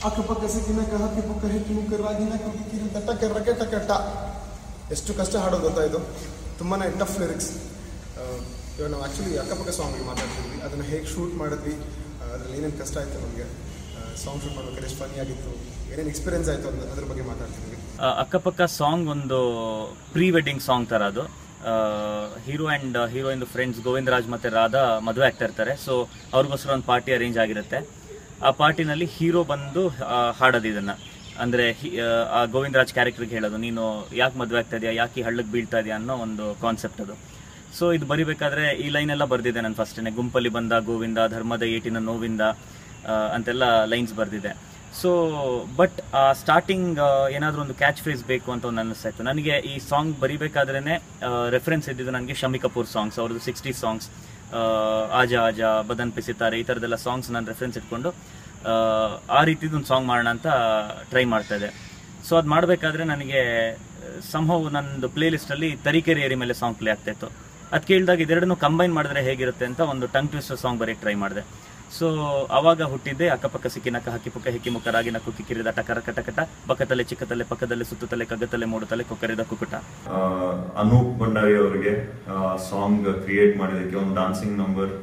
ಅಕ್ಕಪಕ್ಕ ಸಿಕ್ಕಿನ ಹಕ್ಕಿ ಪಕ್ಕ ಹೆಕ್ಕಿ ಮುಕ್ಕ ರಾಗಿನ ಕುಕ್ಕಿ ಕಿರಿ ತಟ್ಟಕ್ಕೆ ರಕೆ ಟಕಟ ಎಷ್ಟು ಕಷ್ಟ ಹಾಡೋದು ಗೊತ್ತಾ ಇದು ತುಂಬಾ ಟಫ್ ಲಿರಿಕ್ಸ್ ಇವಾಗ ನಾವು ಆ್ಯಕ್ಚುಲಿ ಅಕ್ಕಪಕ್ಕ ಸಾಂಗ್ ಮಾತಾಡ್ತಿದ್ವಿ ಅದನ್ನು ಹೇಗೆ ಶೂಟ್ ಮಾಡಿದ್ವಿ ಅದ್ರಲ್ಲಿ ಏನೇನು ಕಷ್ಟ ಆಯಿತು ನಮಗೆ ಸಾಂಗ್ ಶೂಟ್ ಮಾಡ್ಬೇಕಾದ್ರೆ ಎಷ್ಟು ಫನಿ ಆಗಿತ್ತು ಏನೇನು ಎಕ್ಸ್ಪೀರಿಯನ್ಸ್ ಆಯಿತು ಅಂತ ಅದ್ರ ಬಗ್ಗೆ ಮಾತಾಡ್ತಿದ್ವಿ ಆ, ಅಕ್ಕಪಕ್ಕ ಸಾಂಗ್ ಒಂದು ಪ್ರೀ ವೆಡ್ಡಿಂಗ್ ಸಾಂಗ್ ತರ ಅದು hero and heroine friends Govinda Raj ಮತ್ತೆ ರಾಧಾ ಮದುವೆ ಆಗ್ತಾ ಇರ್ತಾರೆ ಸೊ ಅವ್ರಿಗೋಸ್ಕರ ಒಂದು ಪಾರ್ಟಿ ಅರೇಂಜ್ ಆಗಿರುತ್ತೆ ಆ ಪಾರ್ಟಿನಲ್ಲಿ ಹೀರೋ ಬಂದು ಆ, ಹಾಡೋದು ಇದನ್ನ ಅಂದ್ರೆ ಹಿ- ಆ, ಆ ಗೋವಿಂದ ರಾಜ್ ಕ್ಯಾರೆಕ್ಟರ್ಗೆ ಹೇಳೋದು ನೀನು ಯಾಕೆ ಮದುವೆ ಆಗ್ತಾ ಇದೆಯಾ ಯಾಕೆ ಈ ಹಳ್ಳಕ್ಕೆ ಬೀಳ್ತಾ ಇದೆಯಾ ಅನ್ನೋ ಒಂದು ಕಾನ್ಸೆಪ್ಟ್ ಅದು ಸೊ ಇದು ಬರಿಬೇಕಾದ್ರೆ ಈ ಲೈನ್ ಎಲ್ಲ ಬರ್ದಿದೆ ನಾನು ಫಸ್ಟೇನೆ ಗುಂಪಲ್ಲಿ ಬಂದ ಗೋವಿಂದ ಧರ್ಮದ ಏಟಿನ ನೋವಿಂದ ಆ, ಅಂತೆಲ್ಲ ಲೈನ್ಸ್ ಬರ್ದಿದೆ ಸೊ ಬಟ್ ಸ್ಟಾರ್ಟಿಂಗ್ ಏನಾದರೂ ಒಂದು ಕ್ಯಾಚ್ ಫ್ರೇಸ್ ಬೇಕು ಅಂತ ಒಂದು ಅನ್ನಿಸ್ತಾ ಇತ್ತು ನನಗೆ ಈ ಸಾಂಗ್ ಬರಿಬೇಕಾದ್ರೇ ರೆಫರೆನ್ಸ್ ಇದ್ದಿದ್ದು ನನಗೆ ಶಮಿ ಕಪೂರ್ ಸಾಂಗ್ಸ್ ಅವ್ರದ್ದು ಸಿಕ್ಸ್ಟಿ ಸಾಂಗ್ಸ್ ಆಜಾ ಆಜಾ ಬದನ್ ಪಿಸಿತಾರೆ ಈ ಥರದ್ದೆಲ್ಲ ಸಾಂಗ್ಸ್ ನಾನು ರೆಫರೆನ್ಸ್ ಇಟ್ಕೊಂಡು ಆ, ಆ ರೀತಿದು ಒಂದು ಸಾಂಗ್ ಮಾಡೋಣ ಅಂತ ಟ್ರೈ ಮಾಡ್ತಾ ಇದ್ದೆ ಸೊ ಅದು ಮಾಡಬೇಕಾದ್ರೆ ನನಗೆ ಸಂಭವ್ ನಂದು ಪ್ಲೇ ಲಿಸ್ಟಲ್ಲಿ ತರೀಕೆರೆ ಏರಿ ಮೇಲೆ ಸಾಂಗ್ ಪ್ಲೇ ಆಗ್ತಾ ಇತ್ತು ಅದು ಕೇಳಿದಾಗ ಇದೆರಡನ್ನು ಕಂಬೈನ್ ಮಾಡಿದ್ರೆ ಹೇಗಿರುತ್ತೆ ಅಂತ ಒಂದು ಟಂಗ್ ಟ್ವಿಸ್ಟರ್ ಸಾಂಗ್ ಬರೀಕ್ ಟ್ರೈ ಮಾಡಿದೆ ಸೊ ಅವಾಗ ಹುಟ್ಟಿದ್ದೆ ಅಕ್ಕಪಕ್ಕ ಸಿಕ್ಕಿನಕ್ಕ ಹಕ್ಕಿ ಪುಕ್ಕ ಹಿಕ್ಕಿ ಮುಕ್ಕ ರಾಗಿನ ಕುಕ್ಕಿ ಕಿರಿದ ಟಕರ ಕಟಕಟ ಬಕ್ಕತಲೆ ಚಿಕ್ಕತಲೆ ಪಕ್ಕದಲ್ಲಿ ಸುತ್ತತಲೆ ಕಗ್ಗತಲೆ ಮೂಡುತ್ತಲೆ ಕೊಕ್ಕರಿದ ಕುಕ್ಕುಟ ಆ, ಅನೂಪ್ ಭಂಡಾರಿ ಅವರಿಗೆ ಸಾಂಗ್ ಕ್ರಿಯೇಟ್ ಮಾಡಿದಕ್ಕೆ ಒಂದು ಡಾನ್ಸಿಂಗ್ ನಂಬರ್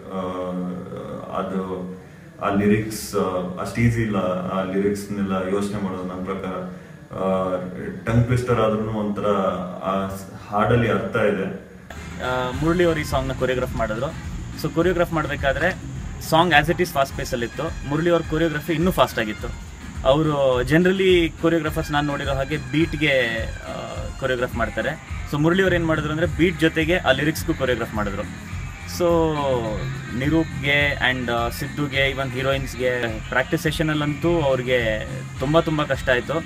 ಅದು ಆ ಲಿರಿಕ್ಸ್ ಅಷ್ಟು ಈಸಿ ಇಲ್ಲ ಆ ಲಿರಿಕ್ಸ್ನೆಲ್ಲ ಯೋಚನೆ ಮಾಡೋದು ನನ್ನ ಪ್ರಕಾರ ಟಂಗ್ ಟ್ವಿಸ್ಟರ್ ಆದ್ರೂ ಒಂಥರ ಆ ಹಾಡಲ್ಲಿ ಅರ್ಥ ಇದೆ ಆ, ಮುರಳಿ ಅವರು ಈ ಸಾಂಗ್ನ ಕೊರಿಯೋಗ್ರಾಫ್ ಮಾಡಿದ್ರು ಸೊ ಕೊರಿಯೋಗ್ರಾಫ್ ಮಾಡಬೇಕಾದ್ರೆ song as it is fast ಪೇಸಲ್ಲಿತ್ತು ಮುರಳಿ ಅವ್ರ ಕೊರಿಯೋಗ್ರಫಿ ಇನ್ನೂ ಫಾಸ್ಟ್ ಆಗಿತ್ತು ಅವರು ಜನರಲಿ ಕೊರಿಯೋಗ್ರಾಫರ್ಸ್ ನಾನು ನೋಡಿರೋ ಹಾಗೆ ಬೀಟ್ಗೆ ಕೊರಿಯೋಗ್ರಾಫ್ ಮಾಡ್ತಾರೆ ಸೊ ಮುರಳಿ ಅವ್ರು ಏನು ಮಾಡಿದ್ರು ಅಂದರೆ ಬೀಟ್ ಜೊತೆಗೆ ಆ ಲಿರಿಕ್ಸ್ಗೂ ಕೊರಿಯೋಗ್ರಾಫ್ ಮಾಡಿದ್ರು ಸೊ ನಿರೂಪ್ಗೆ ಆ್ಯಂಡ್ ಸಿದ್ದುಗೆ ಇವನ್ ಹೀರೋಯಿನ್ಸ್ಗೆ ಪ್ರಾಕ್ಟೀಸ್ ಸೆಷನಲ್ಲಂತೂ ಅವ್ರಿಗೆ ತುಂಬ ತುಂಬ ಕಷ್ಟ ಆಯಿತು